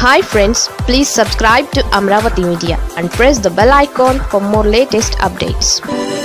hi friends please subscribe to Amaravati media and press the bell icon for more latest updates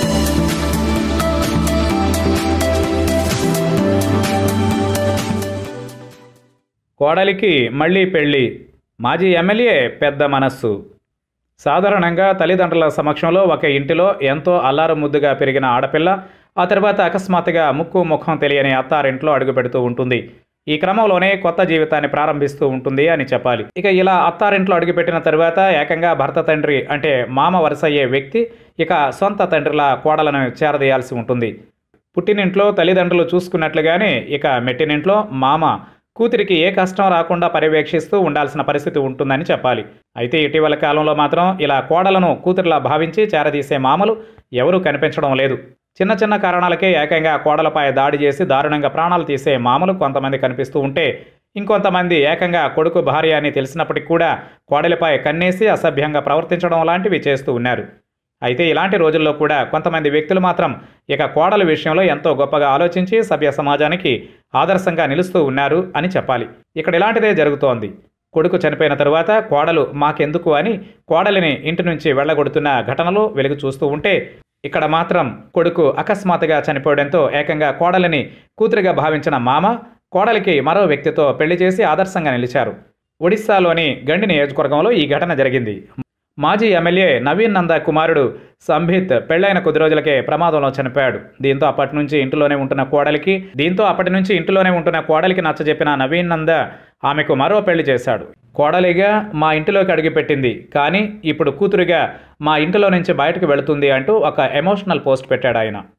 కోడలికి మళ్ళీ పెళ్ళి మాజీ MLA పెద్ద మనస్సు సాధారణంగా తల్లిదండ్రుల సమక్షంలో ఒక ఇంటిలో ఎంతో అల్లారు ముద్దుగా పెరిగిన ఆడపిల్ల ఆ తర్వాత అకస్మాత్తుగా ముక్కు ముఖం తెలియని అత్తారింట్లో అడుగుపెడుతూ ఉంటుంది ఈ క్రమంలోనే కొత్త జీవితాన్ని ప్రారంభిస్తూ ఉంటుంది అని చెప్పాలి ఇక ఇలా అత్తారింట్లో అడుగుపెట్టిన తరువాత ఏకంగా భర్త తండ్రి అంటే మామ వరుసయ్యే వ్యక్తి ఇక సొంత తండ్రిలా కోడలను చేరదీయాల్సి ఉంటుంది పుట్టినింట్లో తల్లిదండ్రులు చూసుకున్నట్లుగానే ఇక మెట్టినింట్లో మామ కూతురికి ఏ కష్టం రాకుండా పర్యవేక్షిస్తూ ఉండాల్సిన పరిస్థితి ఉంటుందని చెప్పాలి అయితే ఇటీవల కాలంలో మాత్రం ఇలా కోడలను కూతురిలా భావించి చేరదీసే మామలు ఎవరూ కనిపించడం లేదు చిన్న చిన్న కారణాలకే ఏకంగా కోడలపై దాడి చేసి దారుణంగా ప్రాణాలు తీసే మామలు కొంతమంది కనిపిస్తూ ఉంటే ఇంకొంతమంది ఏకంగా కొడుకు భార్య అని తెలిసినప్పటికీ కూడా కోడలిపై కన్నేసి అసభ్యంగా ప్రవర్తించడం లాంటివి చేస్తూ ఉన్నారు అయితే ఇలాంటి రోజుల్లో కూడా కొంతమంది వ్యక్తులు మాత్రం ఇక కోడల విషయంలో ఎంతో గొప్పగా ఆలోచించి సభ్య సమాజానికి ఆదర్శంగా నిలుస్తూ ఉన్నారు అని చెప్పాలి ఇక్కడ ఇలాంటిదే జరుగుతోంది కొడుకు చనిపోయిన తరువాత కోడలు మాకెందుకు అని కోడలిని ఇంటి నుంచి వెళ్ళగొడుతున్న ఘటనలు వెలుగు చూస్తూ ఉంటే ఇక్కడ మాత్రం కొడుకు అకస్మాత్తుగా చనిపోవడంతో ఏకంగా కోడలిని కూతురిగా భావించిన మామ కోడలికి మరో వ్యక్తితో పెళ్లి చేసి ఆదర్శంగా నిలిచారు ఒడిశాలోని గండి నియోజకవర్గంలో ఈ ఘటన జరిగింది మాజీ ఎమ్మెల్యే నవీన్ నంద కుమారుడు సంభిత్ పెళ్లైన కొద్ది రోజులకే ప్రమాదంలో చనిపోయాడు దీంతో అప్పటి నుంచి ఇంటిలోనే ఉంటున్న కోడలికి దీంతో అప్పటి నుంచి ఇంటిలోనే ఉంటున్న కోడలికి నచ్చజెప్పిన నవీన్ నంద ఆమెకు మరో పెళ్లి చేశాడు కోడలిగా మా ఇంటిలోకి అడుగుపెట్టింది కానీ ఇప్పుడు కూతురుగా మా ఇంటిలో నుంచి బయటకు వెళుతుంది అంటూ ఒక ఎమోషనల్ పోస్ట్ పెట్టాడు ఆయన